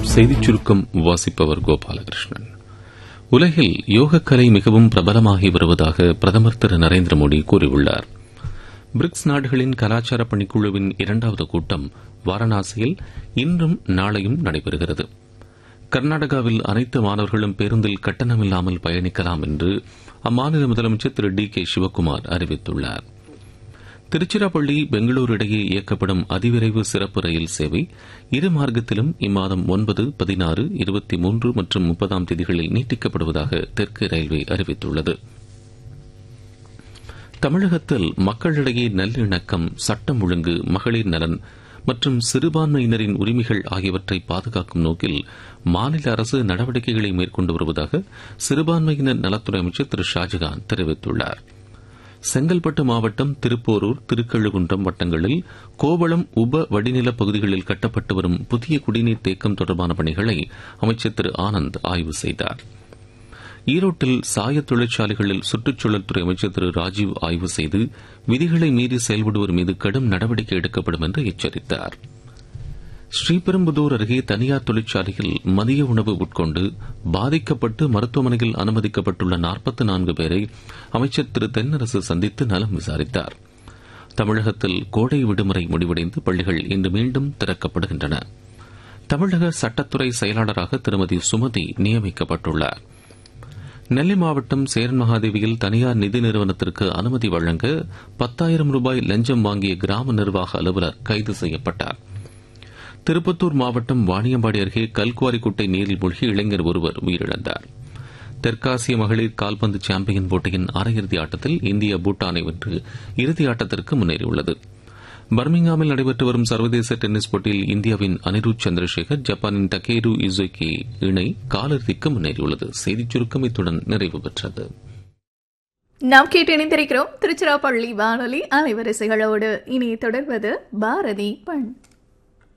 செய்திச் சுருக்கம் வாசிப்பவர் கோபாலகிருஷ்ணன் உலகில் யோகக்கலை மிகவும் பிரபலமாகி வருவதாக பிரதமர் திரு நரேந்திர மோடி கூறியுள்ளார் பிரிக்ஸ் நாடுகளின் கலாச்சார பணிக்குழுவின் இரண்டாவது கூட்டம் வாரணாசியில் இன்றும் நாளையும் நடைபெறுகிறது கர்நாடகாவில் அனைத்து மாணவர்களும் பேருந்தில் கட்டணமில்லாமல் பயணிக்கலாம் என்று அம்மாநில முதலமைச்சர் திரு டி கே சிவக்குமார் அறிவித்துள்ளார் திருச்சிராப்பள்ளி பெங்களூரு இடையே இயக்கப்படும் அதிவிரைவு சிறப்பு ரயில் சேவை இரு மார்க்கத்திலும் இம்மாதம் ஒன்பது பதினாறு இருபத்தி மூன்று மற்றும் முப்பதாம் தேதிகளில் நீட்டிக்கப்படுவதாக தெற்கு ரயில்வே அறிவித்துள்ளது தமிழகத்தில் மக்களிடையே நல்லிணக்கம் சட்டம் ஒழுங்கு மகளிர் நலன் மற்றும் சிறுபான்மையினரின் உரிமைகள் ஆகியவற்றை பாதுகாக்கும் நோக்கில் மாநில அரசு நடவடிக்கைகளை மேற்கொண்டு வருவதாக சிறுபான்மையினர் நலத்துறை அமைச்சர் திரு ஷாஜகான் தெரிவித்துள்ளாா் செங்கல்பட்டு மாவட்டம் திருப்போரூர் திருக்கழுகுன்றம் வட்டங்களில் கோவளம் உப வடிநில பகுதிகளில் கட்டப்பட்டு வரும் புதிய குடிநீர் தேக்கம் தொடர்பான பணிகளை அமைச்சர் திரு ஆனந்த் ஆய்வு செய்தார் ஈரோட்டில் சாய தொழிற்சாலைகளில் சுற்றுச்சூழல் துறை அமைச்சர் திரு ராஜீவ் ஆய்வு செய்து விதிகளை மீறி செயல்படுவோர் மீது கடும் நடவடிக்கை எடுக்கப்படும் என்று எச்சரித்தார் ஸ்ரீபெரும்புதூர் அருகே தனியார் தொழிற்சாலையில் மதிய உணவு உட்கொண்டு பாதிக்கப்பட்டு மருத்துவமனையில் அனுமதிக்கப்பட்டுள்ள நாற்பத்தி நான்கு பேரை அமைச்சர் திரு தென்னரசு சந்தித்து நலம் விசாரித்தார் தமிழகத்தில் கோடை விடுமுறை முடிவடைந்து பள்ளிகள் இன்று மீண்டும் திறக்கப்படுகின்றன தமிழக சட்டத்துறை செயலாளராக திருமதி சுமதி நியமிக்கப்பட்டுள்ளார் நெல்லை மாவட்டம் சேரன் மகாதேவியில் தனியார் நிதி நிறுவனத்திற்கு அனுமதி வழங்க பத்தாயிரம் ரூபாய் லஞ்சம் வாங்கிய கிராம நிர்வாக அலுவலர் கைது செய்யப்பட்டார் திருப்பத்தூர் மாவட்டம் வாணியம்பாடி அருகே கல்குவாரி குட்டை நீரில் மூழ்கி இளைஞர் ஒருவர் உயிரிழந்தார் தெற்காசிய மகளிர் கால்பந்து சாம்பியன் போட்டியின் அரையிறுதி ஆட்டத்தில் இந்தியா பூட்டானை வென்று இறுதி ஆட்டத்திற்கு முன்னேறியுள்ளது பர்மிங்ஹாமில் நடைபெற்று வரும் சர்வதேச டென்னிஸ் போட்டியில் இந்தியாவின் அனிருத் சந்திரசேகர் ஜப்பானின் டக்கேரு இசுகி இணை காலிறுதிக்கு முன்னேறியுள்ளது செய்திச் சுருக்கம் இத்துடன் நிறைவு பெற்றது நாம் கேட்டு இணைந்திருக்கிறோம் திருச்சிராப்பள்ளி வானொலி அலைவரிசைகளோடு இனி தொடர்வது பாரதி பண்